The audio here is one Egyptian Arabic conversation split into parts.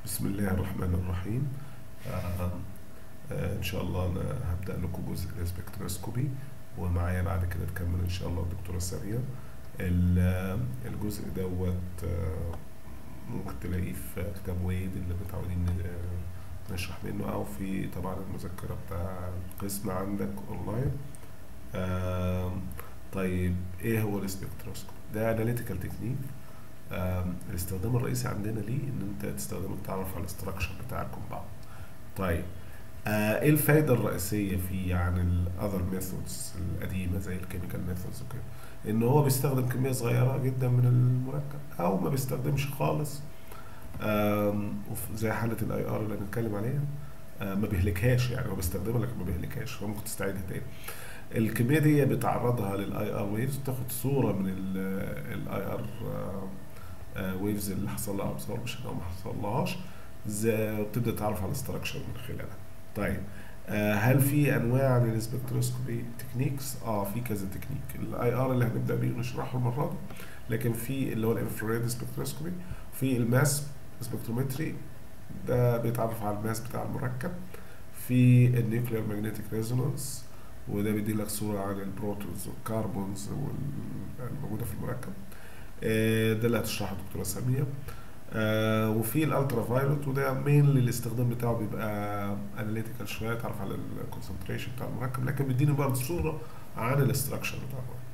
بسم الله الرحمن الرحيم آه آه ان شاء الله انا هبدا لكم جزء السبكتروسكوبي ومعايا بعد كده تكمل ان شاء الله الدكتوره ساميه ال- الجزء دوت آه، ممكن تلاقيه في كتاب ويد اللي متعودين ن- نشرح منه او في طبعا المذكره بتاع القسم عندك اونلاين آه طيب ايه هو السبكتروسكوب ده اناليتيكال تكنيك آم، الاستخدام الرئيسي عندنا ليه ان انت تستخدمه تعرف على الاستراكشر بتاع الكومباوند طيب آه، ايه الفايده الرئيسيه فيه عن الاذر ميثودز القديمه زي الكيميكال ميثودز وكده ان هو بيستخدم كميه صغيره جدا من المركب او ما بيستخدمش خالص آم، وف- زي حاله الاي ار اللي هنتكلم عليها آه، ما بيهلكهاش يعني هو بيستخدمها لكن ما بيهلكهاش فممكن تستعيدها تاني الكميه دي بتعرضها للاي ار ويفز تاخد صوره من الاي ار ويفز اللي حصل لها ابسوربشن او ما حصلهاش زي- وبتبدا تعرف على الاستراكشر من خلالها طيب آه، هل في انواع من السبكتروسكوبي تكنيكس اه في كذا تكنيك الاي ار اللي هنبدا بيه ونشرحه المره دي لكن في اللي هو الانفراريد سبكتروسكوبي في الماس سبكترومتري ده بيتعرف على الماس بتاع المركب في النيوكلير ماجنتيك ريزونانس وده بيدي لك صوره عن البروتونز والكربونز وال- الموجوده في المركب آه، ده اللي هتشرحه الدكتوره ساميه آه، وفي الالترا فايولوت وده مين الاستخدام بتاعه بيبقى اناليتيكال شويه تعرف على الكونسنتريشن بتاع المركب لكن بيديني برضه صوره عن الاستراكشر بتاع المركب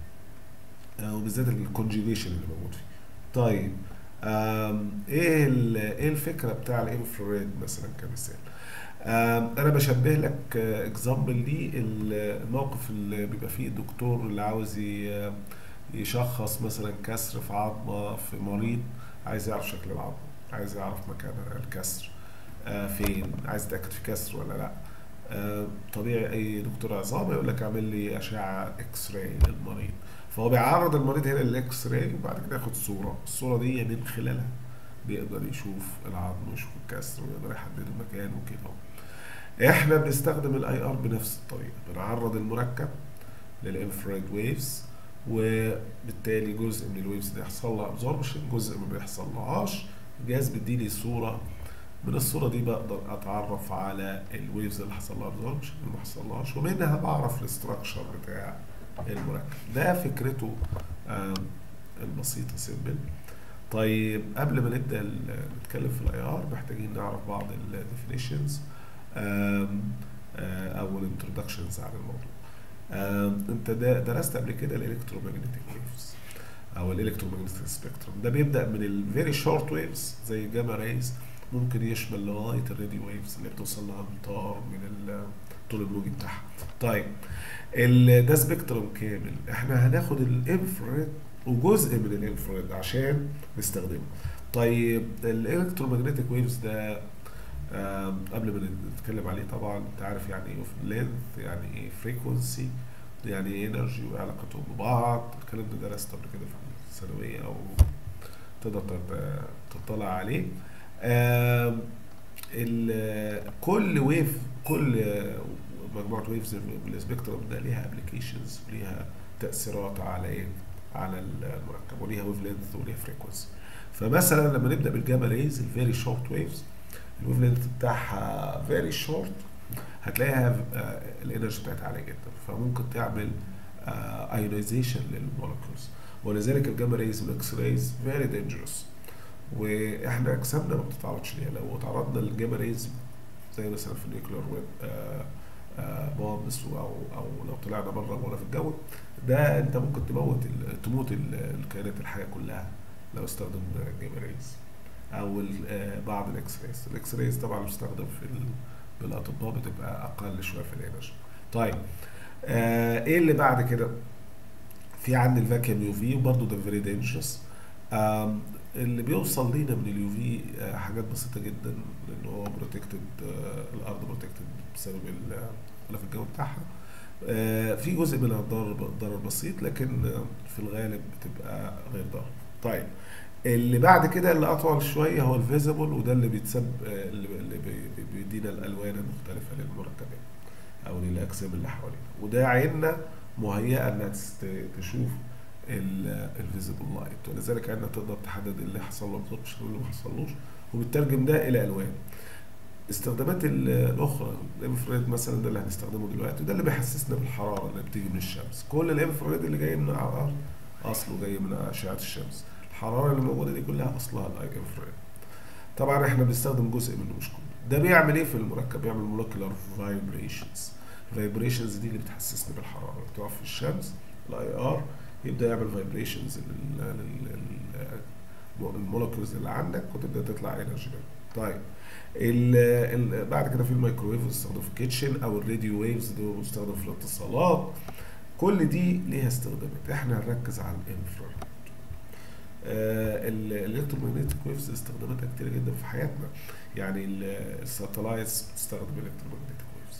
آه، وبالذات الكونجيجيشن اللي موجود فيه طيب آم، ايه ال- ايه الفكره بتاع الانفراريد مثلا كمثال آم، انا بشبه لك اكزامبل ليه الموقف اللي بيبقى فيه الدكتور اللي عاوز ي- يشخص مثلا كسر في عظمه في مريض عايز يعرف شكل العظمه عايز يعرف مكان الكسر آه، فين عايز يتاكد في كسر ولا لا آه، طبيعي اي دكتور عظام يقول لك اعمل لي اشعه اكس راي للمريض فهو بيعرض المريض هنا للاكس راي وبعد كده ياخد صوره الصوره دي من خلالها بيقدر يشوف العظم ويشوف الكسر ويقدر يحدد المكان وكده احنا بنستخدم الاي ار بنفس الطريقه بنعرض المركب للانفراريد ويفز وبالتالي جزء من الويفز دي يحصل لها ابزوربشن جزء ما بيحصلهاش الجهاز بيديني صوره من الصوره دي بقدر اتعرف على الويفز اللي حصل لها ابزوربشن اللي ما حصلهاش ومنها بعرف الاستراكشر بتاع المركب ده فكرته آم، البسيطه سيمبل طيب قبل ما نبدا ال- نتكلم في الاي ار محتاجين نعرف بعض الديفينيشنز او الانترودكشنز عن الموضوع آم، انت دا- درست قبل كده الالكترومagnetic ويفز او الالكترومagnetic سبيكتروم ده بيبدا من الفيري شورت ويفز زي الجاما ريز ممكن يشمل لغايه الراديو ويفز اللي بتوصل لامتار من الطول الموجي بتاعها طيب ال- ده سبيكتروم كامل احنا هناخد الانفراريد وجزء من الانفراريد عشان نستخدمه طيب الالكترومagnetic ويفز ده آم، قبل ما نتكلم عليه طبعا انت عارف يعني ايه لينث يعني ايه فريكونسي يعني ايه انرجي وعلاقتهم ببعض الكلام ده درسته قبل كده في الثانويه او تقدر تت- تطلع عليه آم، ال- كل ويف كل مجموعه ويفز بالسبيكترم ده ليها ابلكيشنز وليها تاثيرات على ايه على المركب وليها ويف لينث وليها فريكونسي فمثلا لما نبدا بالجاما ريز الفيري شورت ويفز الويف لينث بتاعها فيري شورت هتلاقيها آه، الانرجي بتاعتها عاليه جدا فممكن تعمل ايونيزيشن للمولكيولز ولذلك الجاما ريز والاكس ريز فيري دينجرس واحنا اجسامنا ما بتتعرضش ليها لو تعرضنا للجاما ريز زي مثلا في النيوكلير ويب بومبس او او لو طلعنا بره ولا في الجو ده انت ممكن تموت ال- تموت ال- الكائنات الحيه كلها لو استخدم جاما ريز او ال- آه، بعض الاكس ريز الاكس ريز طبعا بيستخدم في ال- بالاطباء بتبقى اقل شويه في الانرجي طيب آه ايه اللي بعد كده في عندي الفاكيوم يو في وبرضه ده فيري دينجرس اللي بيوصل لينا من اليو في آه حاجات بسيطه جدا لان هو بروتكتد آه الارض بروتكتد بسبب ال- الغلاف الجوي بتاعها آه في جزء منها ضرر ضرر بسيط لكن آه، في الغالب بتبقى غير ضار طيب اللي بعد كده اللي اطول شويه هو الفيزيبل وده اللي بيتسب آه، اللي اللي بي- بي- بيدينا الالوان المختلفه للمركبات او للاجسام اللي حوالينا وده عيننا مهيئه انها تست- تشوف الفيزيبل لايت ولذلك عيننا تقدر تحدد اللي حصل له absorption واللي ما حصلوش وبترجم ده الى الوان الاستخدامات ال- الاخرى الانفراريد مثلا ده اللي هنستخدمه دلوقتي وده اللي بيحسسنا بالحراره اللي بتيجي من الشمس كل الانفراريد اللي جاي من على الارض اصله جاي من اشعه الشمس الحراره اللي موجوده دي كلها اصلها الاي انفراريد طبعا احنا بنستخدم جزء منه مش كله ده بيعمل ايه في المركب بيعمل مولكيولار فايبريشنز الفايبريشنز دي اللي بتحسسني بالحراره بتقف في الشمس الاي ار يبدا يعمل فايبريشنز المولكيولز اللي عندك وتبدا تطلع انرجي طيب ال ال بعد كده في الميكروويف بتستخدم في الكيتشن او الراديو ويفز دي بتستخدم في الاتصالات كل دي ليها استخدامات احنا هنركز على الانفراريد الالكترومagnetic ويفز استخداماتها كتير جدا في حياتنا يعني الساتلايتس بتستخدم الكترومagnetic ويفز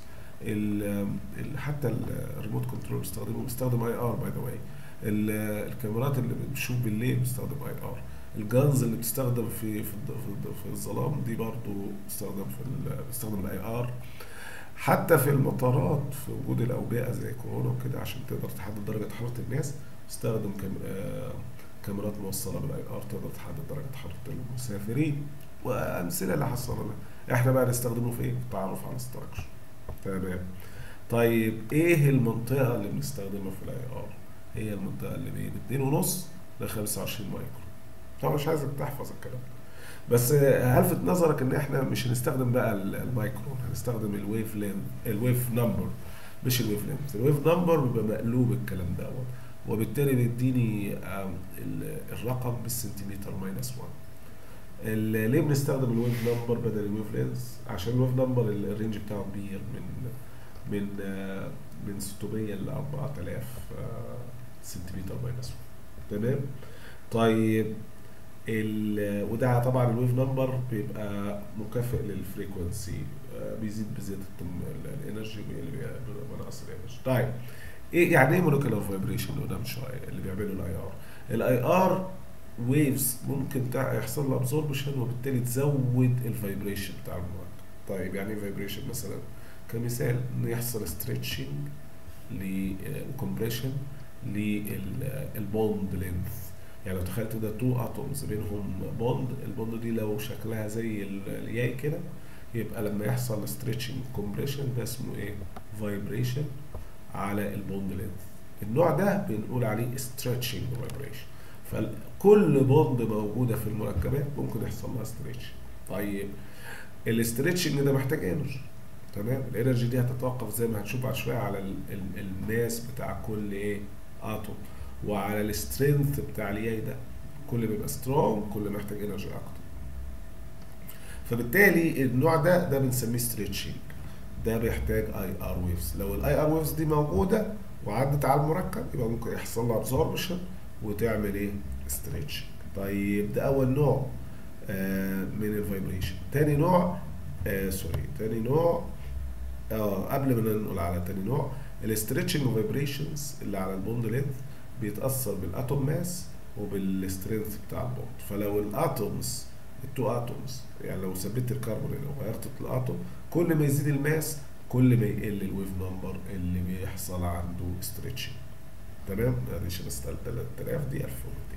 حتى الريموت كنترول بيستخدمه بيستخدم اي ار باي ذا واي الكاميرات اللي بنشوف بالليل بتستخدم اي ار الجانز اللي بتستخدم في في الض- في الظلام دي برضو بتستخدم في ال- بتستخدم الاي ار حتى في المطارات في وجود الاوبئه زي كورونا وكده عشان تقدر تحدد درجه حراره الناس تستخدم كام آه، كاميرات موصله بالاي ار تقدر تحدد درجه حراره المسافرين وامثله اللي حصل لنا احنا بقى نستخدمه في ايه؟ في التعرف على الاستراكشر تمام طيب ايه المنطقه اللي بنستخدمها في الاي ار؟ هي المنطقه اللي بين 2.5 ل 25 مايكرو طبعا مش عايزك تحفظ الكلام ده بس آه، هلفت نظرك ان احنا مش هنستخدم بقى ال- المايكرون هنستخدم الويف لين الويف نمبر مش الويف لينث الويف نمبر بيبقى مقلوب الكلام دوت وبالتالي بيديني آم، ال- الرقم بالسنتيمتر ماينس 1 ال- ليه بنستخدم الويف نمبر بدل الويف لينث عشان الويف نمبر ال- الرينج بتاعه كبير من من آه، من 600 ل 4000 آه، سنتيمتر ماينس 1 تمام طيب ال وده طبعا الويف نمبر بيبقى مكافئ للفريكونسي آه، بيزيد بزياده الم- الانرجي ويقل بنقص الانرجي طيب ايه يعني ايه مولكيولار فايبريشن اللي قدام شويه اللي بيعمله الاي ار الاي ار ويفز ممكن تع- يحصل لها ابزوربشن وبالتالي تزود الفايبريشن بتاع المركب طيب يعني ايه فايبريشن مثلا كمثال ان يحصل ستريتشنج وكمبريشن للبوند لينث يعني لو تخيلت ده تو اتومز بينهم بوند البوند دي لو شكلها زي ال- الياي كده يبقى لما يحصل ستريتشنج كومبريشن ده اسمه ايه فايبريشن على البوند لينث النوع ده بنقول عليه ستريتشنج فايبريشن فكل بوند موجوده في المركبات ممكن يحصل لها ستريتش طيب الاستريتشنج ده محتاج انرجي تمام الانرجي دي هتتوقف زي ما هنشوف بعد شويه على ال- ال- الماس بتاع كل ايه اتوم وعلى السترينث بتاع الياي ده كل ما يبقى سترونج كل ما محتاج انرجي اكتر فبالتالي النوع ده ده بنسميه ستريتشنج ده بيحتاج اي ار ويفز لو الاي ار ويفز دي موجوده وعدت على المركب يبقى ممكن يحصل لها ابزوربشن وتعمل ايه ستريتشنج طيب ده اول نوع آه من الفايبريشن تاني نوع آه سوري تاني نوع اه قبل ما ننقل على تاني نوع الاستريتشنج فايبريشنز اللي على البوند لينث بيتاثر بالاتوم ماس وبالسترينث بتاع البوند فلو الاتومز التو اتومز يعني لو ثبت الكربون لو غيرت الاتوم كل ما يزيد الماس كل ما يقل الويف نمبر اللي بيحصل عنده ستريتشنج تمام ادي بس 3000 دي 1200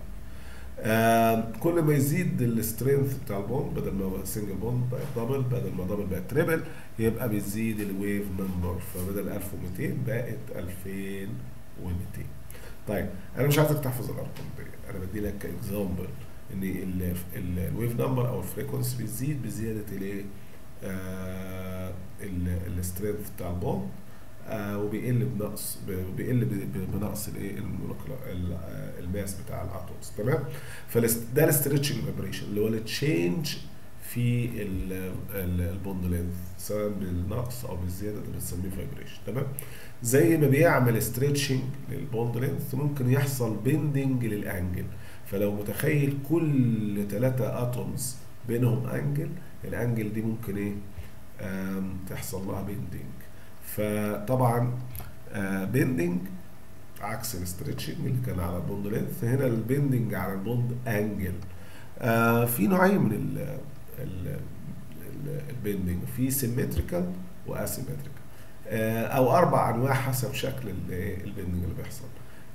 آه كل ما يزيد السترينث بتاع البوند بدل ما هو سنجل بوند بقى دبل بدل ما دبل بقى تريبل يبقى بيزيد الويف نمبر فبدل 1200 بقت 2200 طيب انا مش عايزك تحفظ الارقام دي انا بدي لك اكزامبل ان ال- ال- الويف نمبر او الفريكونسي بتزيد بزياده الايه آه السترينث بتاع البوند آه وبيقل بنقص ب- بيقل ب- ب- بنقص الايه المولكيولار ال- آه، الماس بتاع الاتومز تمام فده الاسترتشنج فايبريشن اللي هو التشينج في ال- ال- البوند لينث سواء بالنقص او بالزياده ده بنسميه فايبريشن تمام زي ما بيعمل ستريتشنج للبوند لينث ممكن يحصل بيندنج للانجل فلو متخيل كل ثلاثة اتومز بينهم انجل الانجل دي ممكن ايه آم، تحصل لها بيندنج فطبعا بيندنج عكس الاسترتشنج اللي كان على البوند لينث هنا البيندنج على البوند انجل آه في نوعين من ال ال البيندنج في سيمتريكال واسيمتريكال آه او اربع انواع حسب شكل ال- البيندنج اللي بيحصل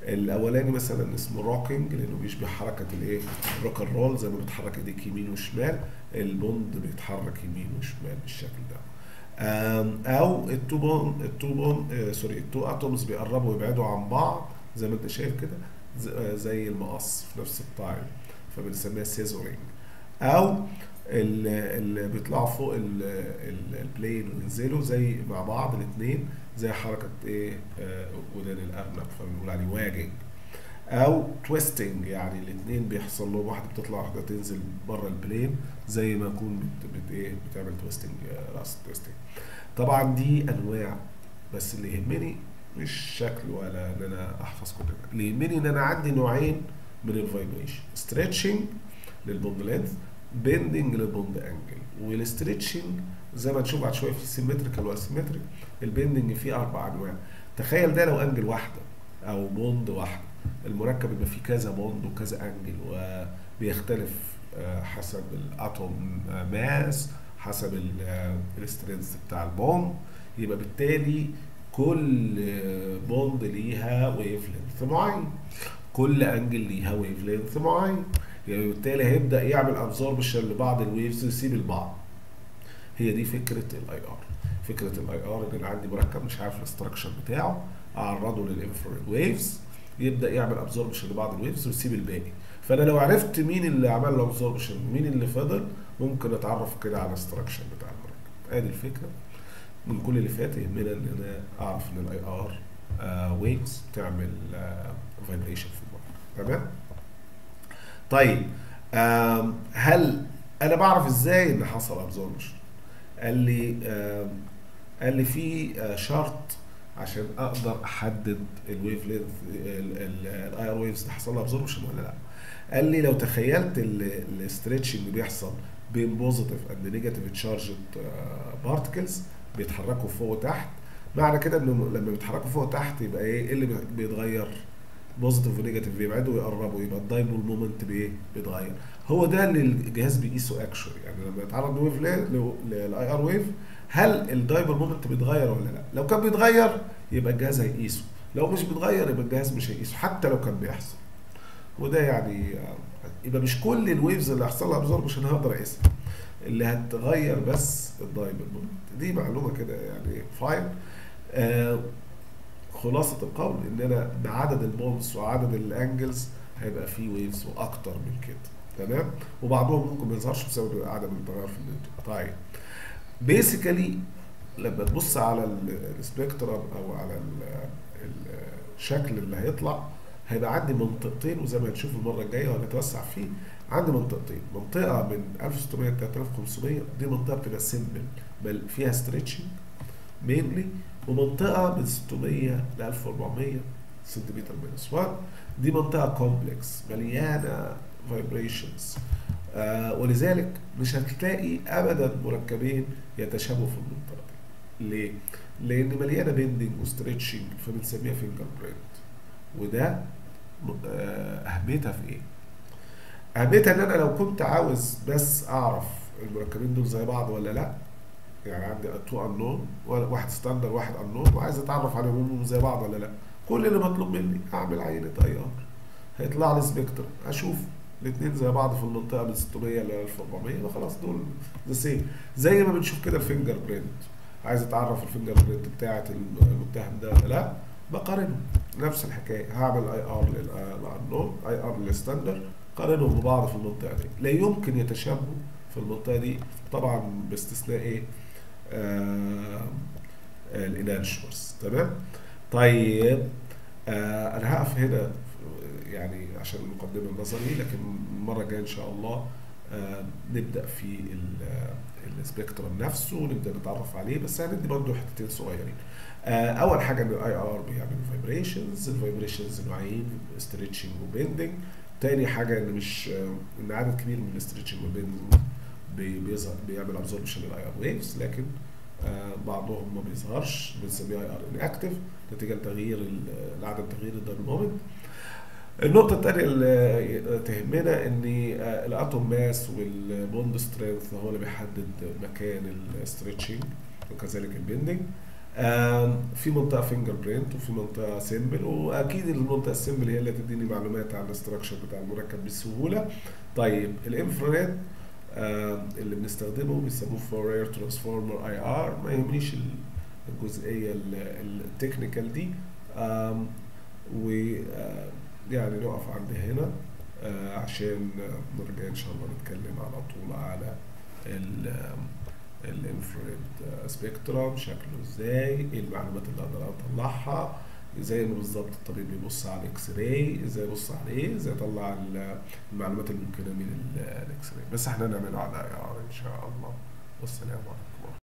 الاولاني مثلا اسمه روكينج لانه بيشبه حركه الايه روك اند رول زي ما بتحرك ايديك يمين وشمال البوند بيتحرك يمين وشمال بالشكل ده آم، او التو بون التو بون آه سوري التو اتومز بيقربوا ويبعدوا عن بعض زي ما انت شايف كده ز- آه، زي المقص في نفس التايم فبنسميها سيزورينج او اللي بيطلعوا فوق ال- ال- البلين وينزلوا زي مع بعض الاثنين زي حركه ايه آه، ودان الارنب فبنقول عليه واجنج او تويستنج يعني الاثنين بيحصل لهم واحده بتطلع واحده تنزل بره البلين زي ما يكون بت, بت ايه بتعمل تويستنج آه، راس تويستنج طبعا دي انواع بس اللي يهمني مش شكل ولا ان انا احفظ كل ده اللي يهمني ان انا عندي نوعين من الفايبريشن ستريتشنج للبوند لينث بيندنج للبوند انجل والستريتشنج زي ما نشوف بعد شويه في سيمتريكال واسيمتريك البيندنج فيه اربع انواع تخيل ده لو انجل واحده او بوند واحده المركب يبقى فيه كذا بوند وكذا انجل وبيختلف آه، حسب الاتوم ماس حسب السترينث بتاع البوند يبقى بالتالي كل آه، بوند ليها ويف لينث معين كل انجل ليها ويف لينث معين يعني بالتالي هيبدا يعمل ابزوربشن لبعض الويفز ويسيب البعض هي دي فكره الاي ار فكره الاي ار ان انا عندي مركب مش عارف الاستراكشر بتاعه اعرضه للانفراريد ويفز يبدا يعمل ابزوربشن لبعض الويفز ويسيب الباقي فانا لو عرفت مين اللي عمل له ابزوربشن ومين اللي فضل ممكن اتعرف كده على الاستراكشر بتاع المركب ادي الفكره من كل اللي فات يهمنا ان انا اعرف ان الاي ار ويفز تعمل فايبريشن في المركب تمام طيب آم، هل انا بعرف ازاي ان حصل ابزوربشن قال لي آم، قال لي في آه، شرط عشان اقدر احدد الويف لينث الاي ار ويفز حصل لها ابزوربشن ولا لا قال لي لو تخيلت الاستريتش اللي بيحصل بين بوزيتيف اند نيجاتيف تشارجد بارتكلز بيتحركوا فوق وتحت معنى كده انه لما بيتحركوا فوق وتحت يبقى ايه إيه اللي بيتغير بوزيتيف ونيجاتيف بيبعدوا ويقربوا يبقى الدايبول مومنت بايه بيتغير هو ده اللي الجهاز بيقيسه اكشولي يعني لما يتعرض لويف للاي ار ويف هل الدايبول مومنت بيتغير ولا لا لو كان بيتغير يبقى الجهاز هيقيسه لو مش بيتغير يبقى الجهاز مش هيقيسه حتى لو كان بيحصل وده يعني آه، يبقى مش كل الويفز اللي هيحصل لها ابزوربشن هقدر اقيسها اللي هتغير بس الدايبول مومنت دي معلومه كده يعني فاين آه خلاصة القول ان انا بعدد البونز وعدد الانجلز هيبقى فيه ويفز واكتر من كده تمام وبعضهم ممكن ما يظهرش بسبب عدم التغير في النتورك طيب بيسيكالي لما تبص على السبيكترم او على ال- ال- الشكل اللي هيطلع هيبقى عندي منطقتين وزي ما هنشوف المره الجايه وهنتوسع فيه عندي منطقتين منطقه من 1600 ل 3500 دي منطقه بتبقى سيمبل بل فيها ستريتشنج مينلي ومنطقه من 600 ل 1400 سنتيمتر ماينس 1 دي منطقه كومبلكس مليانه فايبريشنز آه ولذلك مش هتلاقي ابدا مركبين يتشابهوا في المنطقه دي ليه؟ لان مليانه بيندنج وستريتشنج فبنسميها فينجر برينت وده آه اهميتها في ايه؟ اهميتها ان انا لو كنت عاوز بس اعرف المركبين دول زي بعض ولا لا يعني عندي تو انون واحد ستاندر واحد انون وعايز اتعرف عليهم هم زي بعض ولا لا كل اللي مطلوب مني اعمل عينه اي ار هيطلع لي سبيكتر اشوف الاثنين زي بعض في المنطقه من 600 ل 1400 يبقى خلاص دول ذا سيم زي ما بنشوف كده الفينجر برينت عايز اتعرف الفينجر برينت بتاعه المتهم ده ولا لا بقارنهم نفس الحكايه هعمل اي ار للانون اي ار للستاندر قارنهم ببعض في المنطقه دي لا يمكن يتشابهوا في المنطقه دي طبعا باستثناء ايه آه الانانشورز تمام طيب آه انا هقف هنا يعني عشان المقدمه النظري لكن المره الجايه ان شاء الله آه نبدا في السبيكترم نفسه ونبدا نتعرف عليه بس هندي برضه حتتين صغيرين آه اول حاجه ان الاي ار بيعمل فايبريشنز الفايبريشنز نوعين ستريتشنج وبيندنج تاني حاجه ان مش آه ان عدد كبير من الستريتشنج والبيندنج بيظهر بيعمل ابزوربشن للاي ار ويفز لكن آه بعضهم ما بيظهرش بنسميه اي ار انكتيف نتيجه لتغيير لعدم تغيير الداينامومنت النقطة الثانية اللي تهمنا ان الاتوم ماس والبوند سترينث هو اللي بيحدد مكان الستريتشنج وكذلك البندنج آم، في منطقه فينجر برينت وفي منطقه سيمبل واكيد المنطقه السيمبل هي اللي تديني معلومات عن الاستراكشر بتاع المركب بسهوله طيب الانفراريد آم، اللي بنستخدمه بيسموه فورير ترانسفورمر اي ار ما يهمنيش ال- الجزئيه ال- التكنيكال دي آم، و آه، يعني نقف عند هنا آه، عشان آه، نرجع ان شاء الله نتكلم على طول على الانفراريد سبيكترم شكله ازاي ايه المعلومات اللي اقدر اطلعها زي ما بالظبط الطبيب بيبص على الاكس راي ازاي يبص عليه ازاي يطلع ال- المعلومات الممكنه من ال- الاكس راي بس احنا نعمله على اي ار ان شاء الله والسلام عليكم